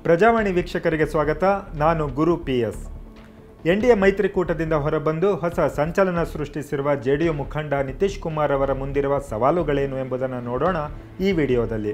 ಪ್ರಜಾವಾಣಿ ವೀಕ್ಷಕರಿಗೆ ಸ್ವಾಗತ ನಾನು Guru P S N D A ಮೈತ್ರಿಕೂಟದಿಂದ ಹೊರಬಂದು ಹೊಸ ಸಂಚಲನ ಸೃಷ್ಟಿಸಿರುವ ಜೆಡಿಯು ಮುಖಂಡ ನಿತೀಶ್ ಕುಮಾರ್ ಅವರ ಮುಂದಿರುವ ಸವಾಲುಗಳೇನು ಎಂಬುದನ್ನು ನೋಡೋಣ ಈ ವಿಡಿಯೋದಲ್ಲಿ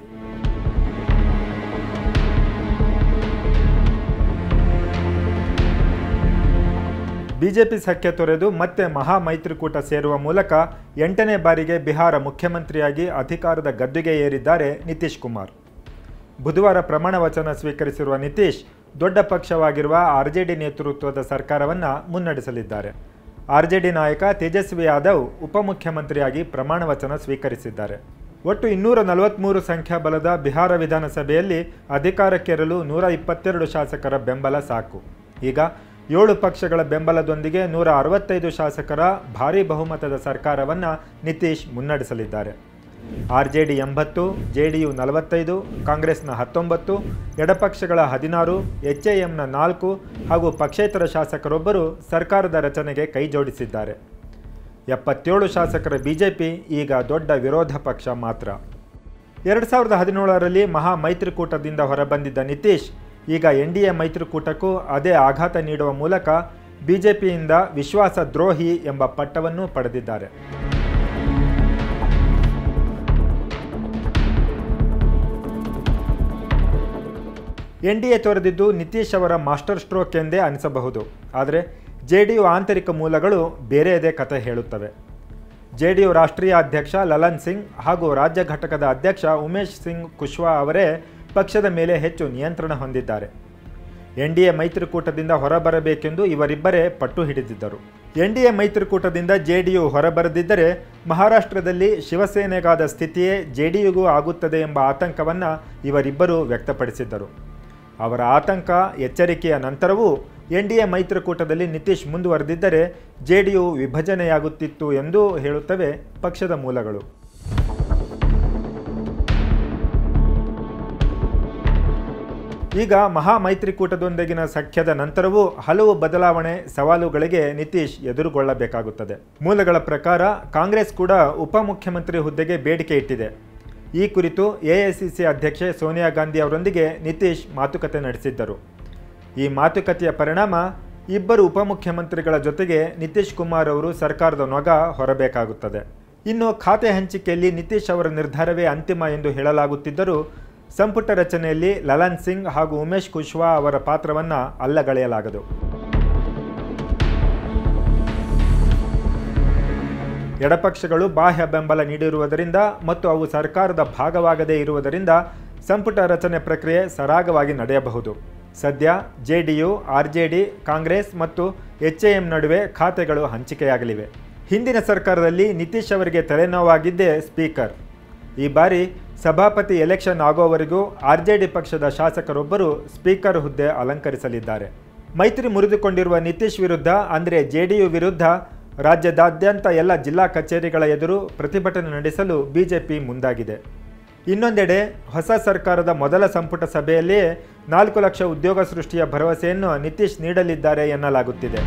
ಬಿಜೆಪಿ ಸಖ್ಯ ತೊರೆದು ಮತ್ತೆ ಮಹಾ ಮೈತ್ರಿಕೂಟ ಸೇರುವ ಮೂಲಕ ಎಂಟನೇ ಬಾರಿಗೆ ಬಿಹಾರ ಮುಖ್ಯಮಂತ್ರಿಯಾಗಿ ಅಧಿಕಾರದ ಗದ್ದುಗೆ ಏರಿದ್ದಾರೆ ನಿತೀಶ್ ಕುಮಾರ್ ಬುಧವಾರ ಪ್ರಮಾಣ ವಚನ ಸ್ವೀಕರಿಸಿರುವ ನಿತೀಶ್ ದೊಡ್ಡ ಪಕ್ಷವಾಗಿರುವ ಆರ್ಜೆಡಿ ನೇತೃತ್ವದ ಸರ್ಕಾರವನ್ನು ಮುನ್ನಡೆಸಲಿದ್ದಾರೆ ಆರ್ಜೆಡಿ ನಾಯಕ ತೇಜಸ್ವಿ ಯಾದವ್ ಉಪಮುಖ್ಯಮಂತ್ರಿಯಾಗಿ ಪ್ರಮಾಣ ವಚನ ಸ್ವೀಕರಿಸಿದ್ದಾರೆ ಒಟ್ಟು ಇನ್ನೂರ ನಲವತ್ತ್ಮೂರು ಸಂಖ್ಯಾಬಲದ ಬಿಹಾರ ವಿಧಾನಸಭೆಯಲ್ಲಿ ಅಧಿಕಾರಕ್ಕೇರಲು ನೂರ ಇಪ್ಪತ್ತೆರಡು ಶಾಸಕರ ಬೆಂಬಲ ಸಾಕು ಈಗ ಏಳು ಪಕ್ಷಗಳ ಬೆಂಬಲದೊಂದಿಗೆ ನೂರ ಅರವತ್ತೈದು ಶಾಸಕರ ಭಾರೀ ಬಹುಮತದ ಸರ್ಕಾರವನ್ನು ನಿತೀಶ್ ಮುನ್ನಡೆಸಲಿದ್ದಾರೆ ಆರ್ ಜೆ ಡಿ ಎಂಬತ್ತು ಜೆ ಡಿ ಯು ನಲವತ್ತೈದು ಕಾಂಗ್ರೆಸ್ನ ಹತ್ತೊಂಬತ್ತು ಎಡಪಕ್ಷಗಳ ಹದಿನಾರು ಎಚ್ ಎ ಎಂನ ನಾಲ್ಕು ಹಾಗೂ ಪಕ್ಷೇತರ ಶಾಸಕರೊಬ್ಬರು ಸರ್ಕಾರದ ರಚನೆಗೆ ಕೈ ಜೋಡಿಸಿದ್ದಾರೆ ಎಪ್ಪತ್ತೇಳು ಶಾಸಕರ ಬಿಜೆಪಿ ಈಗ ದೊಡ್ಡ ವಿರೋಧ ಪಕ್ಷ ಮಾತ್ರ ಎರಡು ಸಾವಿರದ ಹದಿನೇಳರಲ್ಲಿ ಮಹಾ ಮೈತ್ರಿಕೂಟದಿಂದ ಹೊರಬಂದಿದ್ದ ನಿತೀಶ್ ಈಗ ಎನ್ ಡಿ ಎ ಮೈತ್ರಿಕೂಟಕ್ಕೂ ಅದೇ ಆಘಾತ ನೀಡುವ ಮೂಲಕ ಬಿಜೆಪಿಯಿಂದ ವಿಶ್ವಾಸ ದ್ರೋಹಿ ಎಂಬ ಪಟ್ಟವನ್ನು ಪಡೆದಿದ್ದಾರೆ ಎನ್ ಡಿ ಎ ತೊರೆದಿದ್ದು ನಿತೀಶ್ ಅವರ ಮಾಸ್ಟರ್ ಸ್ಟ್ರೋಕ್ ಎಂದೇ ಅನಿಸಬಹುದು ಆದರೆ ಜೆ ಡಿ ಯು ಆಂತರಿಕ ಮೂಲಗಳು ಬೇರೆಯದೇ ಕಥೆ ಹೇಳುತ್ತವೆ ಜೆ ಡಿ ಯು ರಾಷ್ಟ್ರೀಯ ಅಧ್ಯಕ್ಷ ಲಲನ್ ಸಿಂಗ್ ಹಾಗೂ ರಾಜ್ಯ ಘಟಕದ ಅಧ್ಯಕ್ಷ ಉಮೇಶ್ ಸಿಂಗ್ ಕುಶ್ವಾ ಅವರೇ ಪಕ್ಷದ ಮೇಲೆ ಹೆಚ್ಚು ನಿಯಂತ್ರಣ ಹೊಂದಿದ್ದಾರೆ ಎನ್ ಡಿ ಎ ಮೈತ್ರಿಕೂಟದಿಂದ ಹೊರಬರಬೇಕೆಂದು ಇವರಿಬ್ಬರೇ ಪಟ್ಟು ಹಿಡಿದಿದ್ದರು ಎನ್ ಡಿ ಎ ಮೈತ್ರಿಕೂಟದಿಂದ ಜೆ ಡಿ ಯು ಹೊರಬರದಿದ್ದರೆ ಮಹಾರಾಷ್ಟ್ರದಲ್ಲಿ ಶಿವಸೇನೆಗಾದ ಸ್ಥಿತಿಯೇ ಜೆ ಡಿ ಯುಗೂ ಆಗುತ್ತದೆ ಎಂಬ ಆತಂಕವನ್ನು ಇವರಿಬ್ಬರು ವ್ಯಕ್ತಪಡಿಸಿದ್ದರು ಅವರ ಆತಂಕ ಎಚ್ಚರಿಕೆಯ ನಂತರವೂ ಎನ್ ಡಿ ಎ ಮೈತ್ರಿಕೂಟದಲ್ಲಿ ನಿತೀಶ್ ಮುಂದುವರೆದಿದ್ದರೆ ಜೆ ಡಿ ಯು ವಿಭಜನೆಯಾಗುತ್ತಿತ್ತು ಎಂದು ಹೇಳುತ್ತವೆ ಪಕ್ಷದ ಮೂಲಗಳು ಈಗ ಮಹಾ ಮೈತ್ರಿಕೂಟದೊಂದಿಗಿನ ಸಖ್ಯದ ನಂತರವೂ ಹಲವು ಬದಲಾವಣೆ ಸವಾಲುಗಳಿಗೆ ನಿತೀಶ್ ಎದುರುಗೊಳ್ಳಬೇಕಾಗುತ್ತದೆ ಮೂಲಗಳ ಪ್ರಕಾರ ಕಾಂಗ್ರೆಸ್ ಕೂಡ ಉಪಮುಖ್ಯಮಂತ್ರಿ ಹುದ್ದೆಗೆ ಬೇಡಿಕೆ ಇಟ್ಟಿದೆ ಈ ಕುರಿತು ಎಐಸಿಸಿ ಅಧ್ಯಕ್ಷೆ ಸೋನಿಯಾ ಗಾಂಧಿ ಅವರೊಂದಿಗೆ ನಿತೀಶ್ ಮಾತುಕತೆ ನಡೆಸಿದ್ದರು ಈ ಮಾತುಕತೆಯ ಪರಿಣಾಮ ಇಬ್ಬರು ಉಪಮುಖ್ಯಮಂತ್ರಿಗಳ ಜೊತೆಗೆ ನಿತೀಶ್ ಕುಮಾರ್ ಅವರು ಸರ್ಕಾರದ ನೊಗ ಹೊರಬೇಕಾಗುತ್ತದೆ ಇನ್ನು ಖಾತೆ ಹಂಚಿಕೆಯಲ್ಲಿ ನಿತೀಶ್ ಅವರ ನಿರ್ಧಾರವೇ ಅಂತಿಮ ಎಂದು ಹೇಳಲಾಗುತ್ತಿದ್ದರೂ ಸಂಪುಟ ರಚನೆಯಲ್ಲಿ ಲಲನ್ ಸಿಂಗ್ ಹಾಗೂ ಉಮೇಶ್ ಕುಶ್ವಾ ಅವರ ಪಾತ್ರವನ್ನು ಅಲ್ಲಗಳೆಯಲಾಗದು ಎಡಪಕ್ಷಗಳು ಬಾಹ್ಯ ಬೆಂಬಲ ನೀಡಿರುವುದರಿಂದ ಮತ್ತು ಅವು ಸರ್ಕಾರದ ಭಾಗವಾಗದೇ ಇರುವುದರಿಂದ ಸಂಪುಟ ರಚನೆ ಪ್ರಕ್ರಿಯೆ ಸರಾಗವಾಗಿ ನಡೆಯಬಹುದು ಸದ್ಯ J D U R J D Congress ಮತ್ತು ಎಚ್ ಎ ಎಂ ನಡುವೆ ಖಾತೆಗಳು ಹಂಚಿಕೆಯಾಗಲಿವೆ ಹಿಂದಿನ ಸರ್ಕಾರದಲ್ಲಿ ನಿತೀಶ್ ಅವರಿಗೆ ತಲೆನೋವಾಗಿದ್ದೇ ಸ್ಪೀಕರ್ ಈ ಬಾರಿ ಸಭಾಪತಿ ಎಲೆಕ್ಷನ್ ಆಗೋವರೆಗೂ ಆರ್ ಜೆ ಡಿ ಪಕ್ಷದ ಶಾಸಕರೊಬ್ಬರು ಸ್ಪೀಕರ್ ಹುದ್ದೆ ಅಲಂಕರಿಸಲಿದ್ದಾರೆ ಮೈತ್ರಿ ಮುರಿದುಕೊಂಡಿರುವ ನಿತೀಶ್ ವಿರುದ್ಧ ಅಂದರೆ ಜೆ ಡಿ ಯು ವಿರುದ್ಧ ರಾಜ್ಯದಾದ್ಯಂತ ಎಲ್ಲ ಜಿಲ್ಲಾ ಕಚೇರಿಗಳ ಎದುರು ಪ್ರತಿಭಟನೆ ನಡೆಸಲು ಬಿಜೆಪಿ ಮುಂದಾಗಿದೆ ಇನ್ನೊಂದೆಡೆ ಹೊಸ ಸರ್ಕಾರದ ಮೊದಲ ಸಂಪುಟ ಸಭೆಯಲ್ಲಿಯೇ ನಾಲ್ಕು ಲಕ್ಷ ಉದ್ಯೋಗ ಸೃಷ್ಟಿಯ ಭರವಸೆಯನ್ನು ನಿತೀಶ್ ನೀಡಲಿದ್ದಾರೆ ಎನ್ನಲಾಗುತ್ತಿದೆ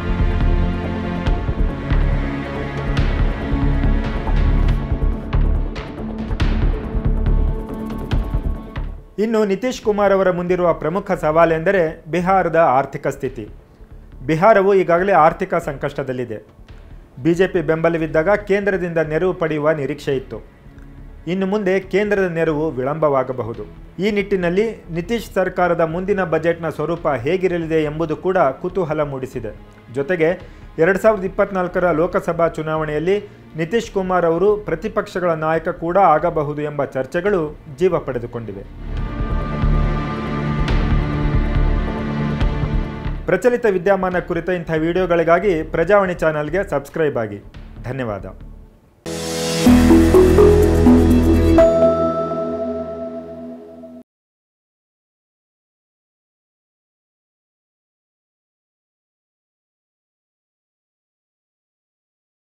ಇನ್ನು ನಿತೀಶ್ ಕುಮಾರ್ ಅವರ ಮುಂದಿರುವ ಪ್ರಮುಖ ಸವಾಲೆಂದರೆ ಬಿಹಾರದ ಆರ್ಥಿಕ ಸ್ಥಿತಿ ಬಿಹಾರವು ಈಗಾಗಲೇ ಆರ್ಥಿಕ ಸಂಕಷ್ಟದಲ್ಲಿದೆ ಬಿಜೆಪಿ ಬೆಂಬಲವಿದ್ದಾಗ ಕೇಂದ್ರದಿಂದ ನೆರವು ಪಡೆಯುವ ನಿರೀಕ್ಷೆ ಇತ್ತು ಇನ್ನು ಮುಂದೆ ಕೇಂದ್ರದ ನೆರವು ವಿಳಂಬವಾಗಬಹುದು ಈ ನಿಟ್ಟಿನಲ್ಲಿ ನಿತೀಶ್ ಸರ್ಕಾರದ ಮುಂದಿನ ಬಜೆಟ್ನ ಸ್ವರೂಪ ಹೇಗಿರಲಿದೆ ಎಂಬುದು ಕೂಡ ಕುತೂಹಲ ಮೂಡಿಸಿದೆ ಜೊತೆಗೆ ಎರಡು ಸಾವಿರದ ಇಪ್ಪತ್ನಾಲ್ಕರ ಲೋಕಸಭಾ ಚುನಾವಣೆಯಲ್ಲಿ ನಿತೀಶ್ ಕುಮಾರ್ ಅವರು ಪ್ರತಿಪಕ್ಷಗಳ ನಾಯಕ ಕೂಡ ಆಗಬಹುದು ಎಂಬ ಚರ್ಚೆಗಳು ಜೀವ ಪಡೆದುಕೊಂಡಿವೆ ಪ್ರಚಲಿತ ವಿದ್ಯಮಾನ ಕುರಿತ ಇಂಥ ವಿಡಿಯೋಗಳಿಗಾಗಿ ಪ್ರಜಾವಾಣಿ ಚಾನಲ್ಗೆ ಸಬ್ಸ್ಕ್ರೈಬ್ ಆಗಿ ಧನ್ಯವಾದ